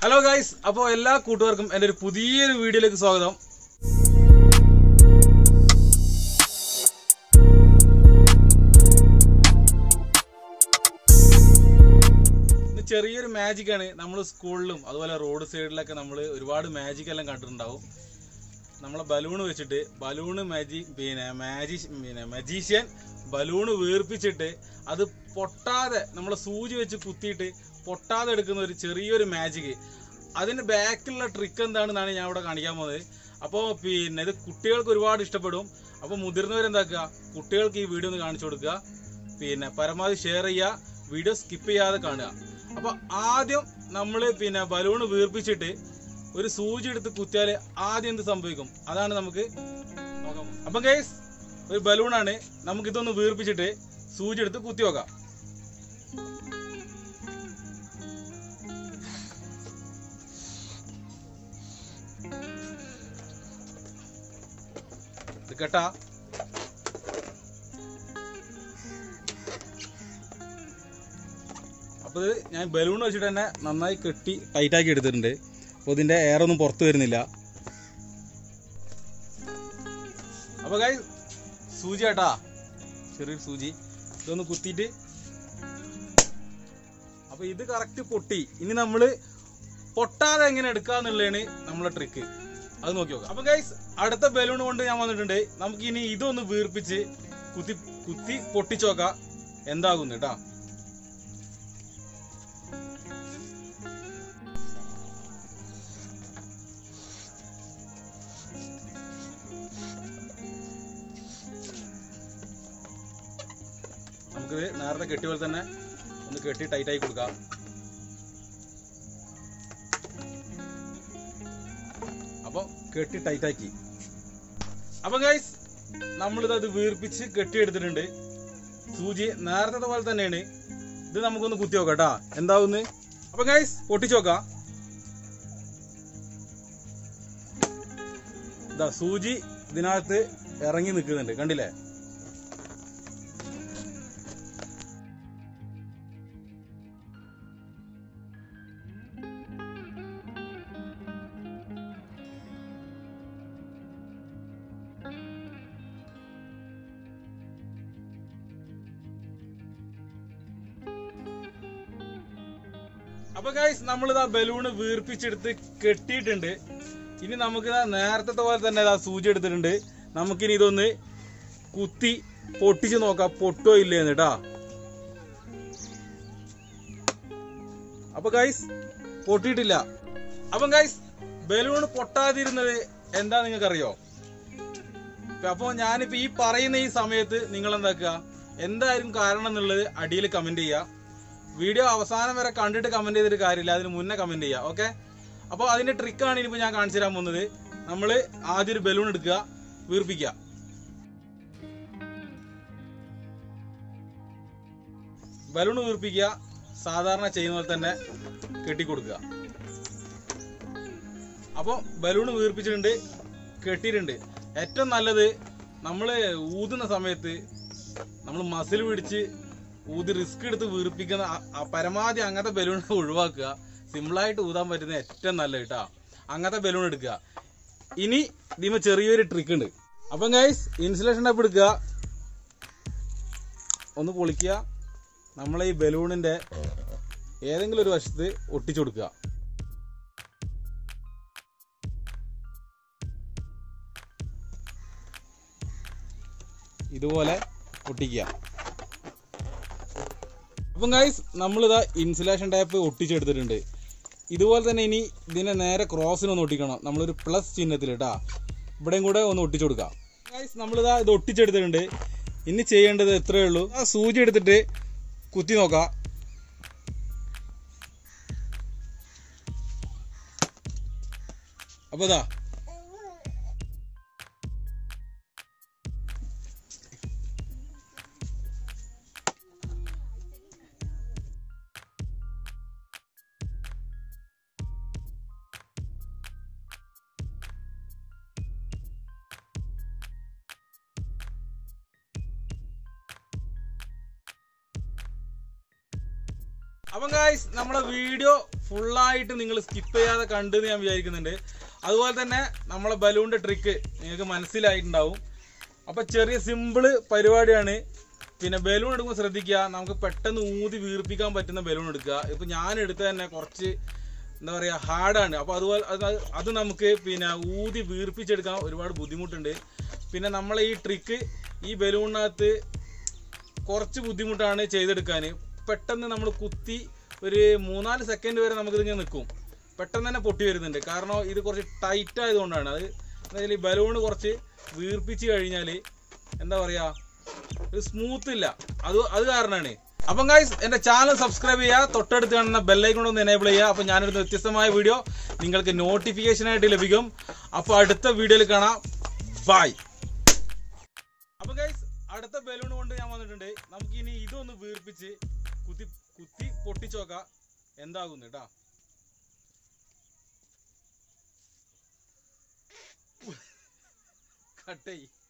Hello guys അപ്പോൾ എല്ലാ കൂട്ടുകാർക്കും എൻ്റെ ഒരു പുതിയൊരു വീഡിയോയിലേക്ക് സ്വാഗതം ഇന്ന് ചെറിയൊരു മാജിക് ആണ് നമ്മൾ സ്കൂളിലും അതുപോലെ റോഡ് സൈഡിലൊക്കെ നമ്മൾ ഒരുപാട് മാജിക് എല്ലാം കണ്ടിട്ടുണ്ടാവും നമ്മളെ ബലൂൺ വെച്ചിട്ട് ബലൂണ് മാജി പിന്നെ മാജി പിന്നെ മജീഷ്യൻ ബലൂണ് വീർപ്പിച്ചിട്ട് അത് പൊട്ടാതെ നമ്മളെ സൂചി വെച്ച് കുത്തിയിട്ട് പൊട്ടാതെ എടുക്കുന്ന ഒരു ചെറിയൊരു മാജിക് അതിന്റെ ബാക്കിലുള്ള ട്രിക്ക് എന്താണെന്നാണ് ഞാൻ ഇവിടെ കാണിക്കാൻ പോകുന്നത് അപ്പോൾ പിന്നെ ഇത് കുട്ടികൾക്ക് ഒരുപാട് ഇഷ്ടപ്പെടും അപ്പോൾ മുതിർന്നവരെന്താക്കുക കുട്ടികൾക്ക് ഈ വീഡിയോ ഒന്ന് കാണിച്ചു കൊടുക്കുക പിന്നെ പരമാവധി ഷെയർ ചെയ്യുക വീഡിയോ സ്കിപ്പ് ചെയ്യാതെ കാണുക അപ്പോൾ ആദ്യം നമ്മൾ പിന്നെ ബലൂൺ വീർപ്പിച്ചിട്ട് ഒരു സൂചി എടുത്ത് കുത്തിയാൽ ആദ്യം എന്ത് സംഭവിക്കും അതാണ് നമുക്ക് നോക്കാൻ പോകുന്നത്. അപ്പം ഗൈസ് ഒരു ബലൂണാണ് നമുക്ക് ഇതൊന്ന് വീർപ്പിച്ചിട്ട് സൂചി എടുത്ത് കുത്തി നോക്കാം ഇത് കേട്ടാ അപ്പോൾ ഇത് ഞാൻ ബലൂൺ വെച്ചിട്ട് തന്നെ നന്നായി കെട്ടി ടൈറ്റാക്കി എടുത്തിട്ടുണ്ട് അപ്പോൾ ഇതിൻ്റെ എയർ ഒന്നും പുറത്ത് വരുന്നില്ല അപ്പോൾ കൈ സൂചി കേട്ടാ ചെറിയൊരു സൂചി ഇതൊന്ന് കുത്തിയിട്ട് അപ്പോൾ ഇത് കറക്റ്റ് പൊട്ടി ഇനി നമ്മൾ പൊട്ടാതെ എങ്ങനെ എടുക്കാന്നുള്ളതാണ് നമ്മളെ ട്രിക്ക് അത് നോക്കി നോക്കാം അപ്പൊ ഗൈസ് അടുത്ത ബലൂൺ കൊണ്ട് ഞാൻ വന്നിട്ടുണ്ട് നമുക്ക് ഇനി ഇതൊന്ന് വീർപ്പിച്ച് കുത്തി കുത്തി പൊട്ടിച്ചു നോക്കാം എന്താകുന്നു കേട്ടാ നമുക്കിത് നേരത്തെ കെട്ടിയ പോലെ തന്നെ ഒന്ന് കെട്ടി ടൈറ്റായി കൊടുക്കാം അപ്പൊ കെട്ടി ടൈറ്റാക്കി അപ്പൊ ഗൈസ് നമ്മളിത് അത് വീർപ്പിച്ച് കെട്ടിയെടുത്തിട്ടുണ്ട് സൂചി നേരത്തെ പോലെ തന്നെയാണ് ഇത് നമുക്കൊന്ന് കുത്തി നോക്കാം കേട്ടാ എന്താവുന്ന് അപ്പൊ ഗൈസ് പൊട്ടിച്ചു നോക്കാം ഇതാ സൂചി ഇതിനകത്ത് ഇറങ്ങി നിൽക്കുന്നുണ്ട് കണ്ടില്ലേ അപ്പൊ ഗൈസ് നമ്മളിതാ ബലൂണ് വീർപ്പിച്ചെടുത്ത് കെട്ടിയിട്ടുണ്ട് ഇനി നമുക്ക് ഇതാ നേരത്തെ പോലെ തന്നെ ഇതാ സൂചി എടുത്തിട്ടുണ്ട് നമുക്കിനി ഇതൊന്ന് കുത്തി പൊട്ടിച്ച് നോക്കാം പൊട്ടോ ഇല്ലേന്ന് കേട്ടാ അപ്പൊ ഗൈസ് പൊട്ടിയിട്ടില്ല അപ്പം ഗൈസ് ബലൂൺ പൊട്ടാതിരുന്നത് എന്താ നിങ്ങൾക്ക് അറിയോ അപ്പൊ ഞാനിപ്പോ ഈ പറയുന്ന ഈ സമയത്ത് നിങ്ങൾ എന്താക്കുക എന്തായാലും കാരണം എന്നുള്ളത് അടിയിൽ കമന്റ് ചെയ്യുക വീഡിയോ അവസാനം വരെ കണ്ടിട്ട് കമന്റ് ചെയ്തിട്ട് കാര്യമില്ല അതിന് മുന്നേ കമന്റ് ചെയ്യുക ഓക്കെ അപ്പോൾ അതിന്റെ ട്രിക്കാണ് ഇനിയിപ്പോൾ ഞാൻ കാണിച്ചു തരാൻ പോകുന്നത് നമ്മൾ ആദ്യം ഒരു ബലൂൺ എടുക്കുക വീർപ്പിക്കുക ബലൂൺ വീർപ്പിക്കുക സാധാരണ ചെയ്യുന്ന പോലെ തന്നെ കെട്ടിക്കൊടുക്കുക അപ്പോൾ ബലൂൺ വീർപ്പിച്ചിട്ടുണ്ട് കെട്ടിയിട്ടുണ്ട് ഏറ്റവും നല്ലത് നമ്മൾ ഊതുന്ന സമയത്ത് നമ്മൾ മസിൽ പിടിച്ച് ഊതി റിസ്ക് എടുത്ത് വീർപ്പിക്കുന്ന ആ- ആ പരമാവധി അങ്ങനത്തെ ബലൂൺ ഒഴിവാക്കുക സിമ്പിളായിട്ട് ഊതാൻ പറ്റുന്ന ഏറ്റവും നല്ല കേട്ടാ അങ്ങനത്തെ ബലൂൺ എടുക്കുക ഇനി ഇതിമ ചെറിയൊരു ട്രിക്ക് ഉണ്ട് അപ്പം ഗൈസ് ഇൻസുലേഷൻ ടൈപ്പ് എടുക്കുക ഒന്ന് പൊളിക്കുക നമ്മളെ ഈ ബലൂണിന്റെ ഏതെങ്കിലും ഒരു വശത്ത് ഒട്ടിച്ചു കൊടുക്കുക ഇതുപോലെ ഒട്ടിക്കുക അപ്പം ഗൈസ് നമ്മളിതാ ഇൻസുലേഷൻ ടൈപ്പ് ഒട്ടിച്ചെടുത്തിട്ടുണ്ട് ഇതുപോലെ തന്നെ ഇനി ഇതിനെ നേരെ ക്രോസിനൊന്ന് ഒട്ടിക്കണം നമ്മളൊരു പ്ലസ് ചിഹ്നത്തിൽ കേട്ടാ ഇവിടെയും കൂടെ ഒന്ന് ഒട്ടിച്ചു കൊടുക്കാം ഗൈസ് നമ്മളിതാ ഇത് ഒട്ടിച്ചെടുത്തിട്ടുണ്ട് ഇനി ചെയ്യേണ്ടത് എത്രയേ ഉള്ളൂ ആ സൂചി എടുത്തിട്ട് കുത്തി നോക്കാം അപ്പൊ ഇതാ അപ്പം ഗായ്സ് നമ്മളെ വീഡിയോ ഫുള്ളായിട്ട് നിങ്ങൾ സ്കിപ്പ് ചെയ്യാതെ കണ്ടെന്ന് ഞാൻ വിചാരിക്കുന്നുണ്ട് അതുപോലെ തന്നെ നമ്മളെ ബലൂണിന്റെ ട്രിക്ക് നിങ്ങൾക്ക് മനസ്സിലായിട്ടുണ്ടാവും അപ്പൊ ചെറിയ സിമ്പിള് പരിപാടിയാണ് പിന്നെ ബലൂൺ എടുക്കുമ്പോൾ ശ്രദ്ധിക്കുക നമുക്ക് പെട്ടെന്ന് ഊതി വീർപ്പിക്കാൻ പറ്റുന്ന ബലൂൺ എടുക്കുക ഇപ്പൊ ഞാൻ എടുത്ത തന്നെ കുറച്ച് എന്താ പറയാ ഹാർഡാണ് അപ്പൊ അതുപോലെ അത് അത് നമുക്ക് പിന്നെ ഊതി വീർപ്പിച്ചെടുക്കാൻ ഒരുപാട് ബുദ്ധിമുട്ടുണ്ട് പിന്നെ നമ്മളെ ഈ ട്രിക്ക് ഈ ബലൂണിനകത്ത് കുറച്ച് ബുദ്ധിമുട്ടാണ് ചെയ്തെടുക്കാൻ പെട്ടെന്ന് നമ്മൾ കുത്തി ഒരു മൂന്നാല് സെക്കൻഡ് വരെ നമുക്ക് ഇതിങ്ങനെ നിൽക്കും പെട്ടെന്ന് തന്നെ പൊട്ടി വരുന്നുണ്ട് കാരണം ഇത് കുറച്ച് ടൈറ്റ് ആയതുകൊണ്ടാണ് അത് എന്തായാലും ഈ ബലൂൺ കുറച്ച് വീർപ്പിച്ച് കഴിഞ്ഞാൽ എന്താ പറയാ ഒരു സ്മൂത്ത് ഇല്ല അത് അത് കാരണമാണ് അപ്പം ഗൈസ് എന്റെ ചാനൽ സബ്സ്ക്രൈബ് ചെയ്യുക തൊട്ടടുത്ത് കാണുന്ന ബെല്ലൈക്കൺ ഒന്ന് എനേബിൾ ചെയ്യുക അപ്പം ഞാനെടുത്ത വ്യത്യസ്തമായ വീഡിയോ നിങ്ങൾക്ക് നോട്ടിഫിക്കേഷൻ ആയിട്ട് ലഭിക്കും അപ്പോൾ അടുത്ത വീഡിയോയിൽ കാണാം ബൈ അപ്പൊ ഗൈസ് അടുത്ത ബലൂൺ കൊണ്ട് ഞാൻ വന്നിട്ടുണ്ട് നമുക്ക് ഇനി ഇതൊന്ന് വീർപ്പിച്ച് കുത്തി കുത്തി പൊട്ടിച്ചോക്കാം എന്താകുന്നു കേട്ടാ കട്ടയി